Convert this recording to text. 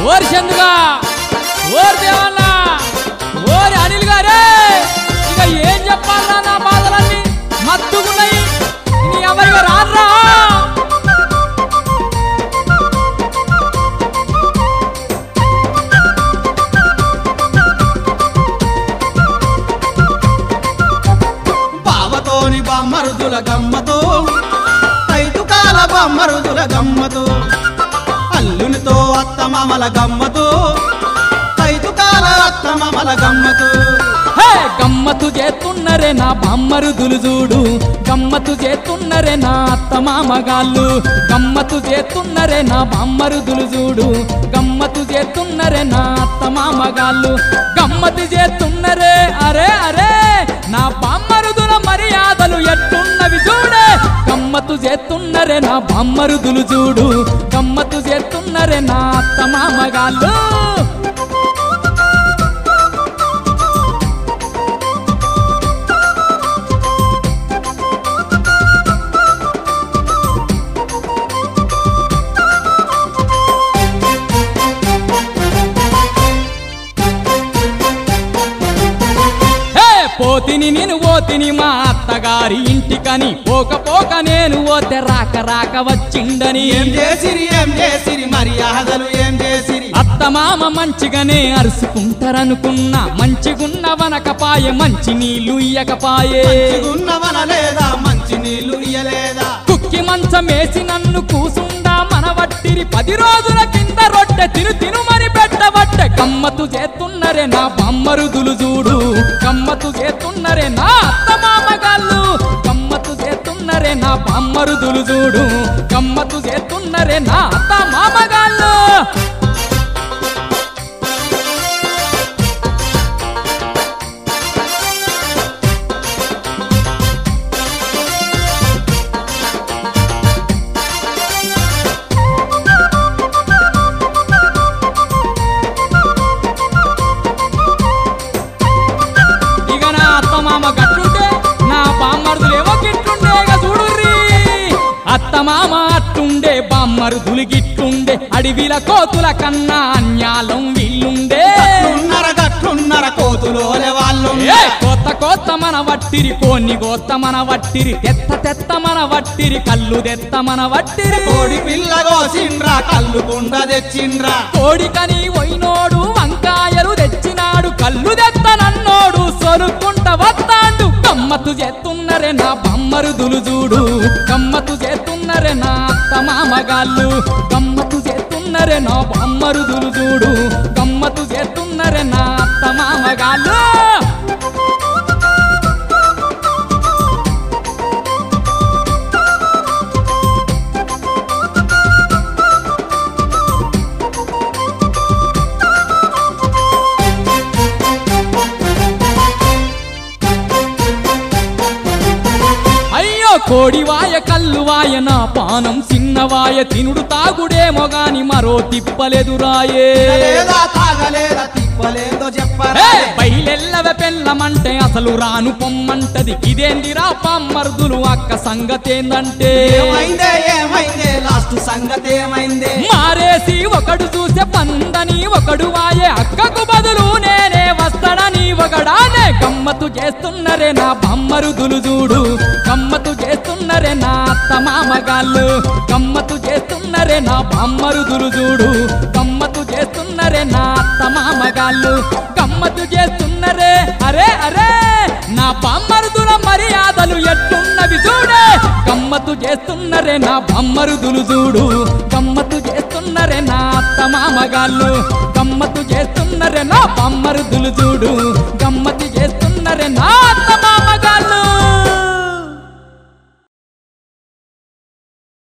ఓరి చందుగా ఓరి దేవన్న ఓరి అనిల్ గారే ఇక ఏం చెప్పాలన్నా నా బాధలన్నీ మత్తుకున్నాయి నీ ఎవరిగా రారా బావతోని బామ్మరుదుల గమ్మతో రైతుకాల బామ్మరుదుల గమ్మతో అల్లునితో అత్తమామల గమ్మతో రైతుకాల అత్తమామల గమ్మతో హే గమ్మతు చేస్తున్నరే నా బామ్మరుదులు చూడు గమ్మతు చేస్తున్నరే నా అత్త మామగాళ్ళు గమ్మతు చేస్తున్నరే నా బామ్మరుదులు చూడు గమ్మతు చేస్తున్నరే నా అత్త మామగాళ్ళు గమ్మతు చేస్తున్నరే అరే అరే నా బామ్మరుదుల మర్యాదలు ఎట్టున్నవి చూడే గమ్మతు చేస్తున్నరే నా బామ్మరుదులు చూడు గమ్మతు చేస్తున్నరే నా అత్త మామగాళ్ళు హే పోతిని నేను పోతిని మా అత్తగారి ఇంటికని పోక పోక నేను పోతే రాక రాక వచ్చిండని ఏం చేసిరి ఏం చేసిరి మర్యాదలు ఏం చేసిరి అత్త మామ మంచిగానే అరుసుకుంటారనుకున్నా మంచిగున్న వనకపాయే మంచి నీళ్లు ఇయ్యకపాయే ఉన్నవన లేదా మంచి నీళ్లు ఇయ్యలేదా కుక్కి మంచమేసి నన్ను కూసుండా మన వట్టిరి పది రోజుల కింద రొట్టె తిను తినుమని పెట్టబట్టే గమ్మతు చేస్తున్నరే నా బమ్మరుదులు చూడు గమ్మతు చేస్తున్నరే నా అత్త మామగాళ్ళు గమ్మతు చేస్తున్నరే నా బమ్మరుదులు చూడు గమ్మతు చేస్తున్నరే నా అత్త మామగాళ్ళు ఇక నా అత్త మామ గట్టుంటే నా బామ్మరుదులేమో గిట్టుండే ఇక చూడుర్రి అత్త మామ అట్టుండే బామ్మరుదులు గిట్టుండే అడవిల కోతుల కన్నా అన్యాలం వీళ్ళుండే గట్టున్నర గట్టున్నర కోతులోలే వాళ్ళు ఏ కొత్త కొత్త మన వట్టిరి కోన్ని కొత్త మన వట్టిరి తెత్త తెత్త మన వట్టిరి కళ్ళు తెత్త మన వట్టిరి కోడి పిల్ల కోసిండ్రా కళ్ళు కుండ తెచ్చిండ్రా కోడికని పోయినోడు వంకాయలు తెచ్చినాడు కళ్ళు తెత్త నన్నోడు సొరుక్కుంట వస్తాండు గమ్మత్తు చేస్తున్నరే నా బమ్మరుదులు చూడు గమ్మత్తు చేస్తున్నరే నా అత్త మామగాళ్ళు గమ్మత్తు చేస్తున్నరే నా బమ్మరుదులు చూడు గమ్మత్తు చేస్తున్నరే నా అత్త మామగాళ్ళు అయ్యో కోడివాయ కల్లువాయ నా పానం చిన్నవాయ తినుడు తాగుడేమో గాని మరో తిప్పలేదురాయే లేదా తాగలేదా తిప్పలేదో చెప్పరా ఏ, బయలెల్లవ పెళ్ళమంటే అసలు రాను పొమ్మంటది ఇదేందిరా పామ్మర్దులు అక్క సంగతేందంటే ఏమైందే ఏమైందే లాస్ట్ సంగతి ఏమైందే మారేసి ఒకడు చూసే పందని ఒకడు వాయే అక్కకు బదులు నేనే వస్తాడని ఒకడానే గమ్మతు చేస్తున్నరే నా బమ్మరుదులు చూడు గమ్మతు చేస్తున్నరే నా అత్త మామగాళ్ళు గమ్మతు చేస్తున్నరే నా బమ్మరుదులు చూడు గమ్మతు చేస్తున్నరే నా అత్త మామగాళ్ళు గమ్మతు చేస్తున్నరే అరే అరే నా బమ్మరుదుల మర్యాదలు ఎట్టున్నవి చూడే గమ్మతు చేస్తున్నరే నా బమ్మరుదులు చూడు గమ్మతు చేస్తున్నరే నా అత్త మామగాళ్ళు గమ్మతు చేస్తున్నరే నా బమ్మరుదులు చూడు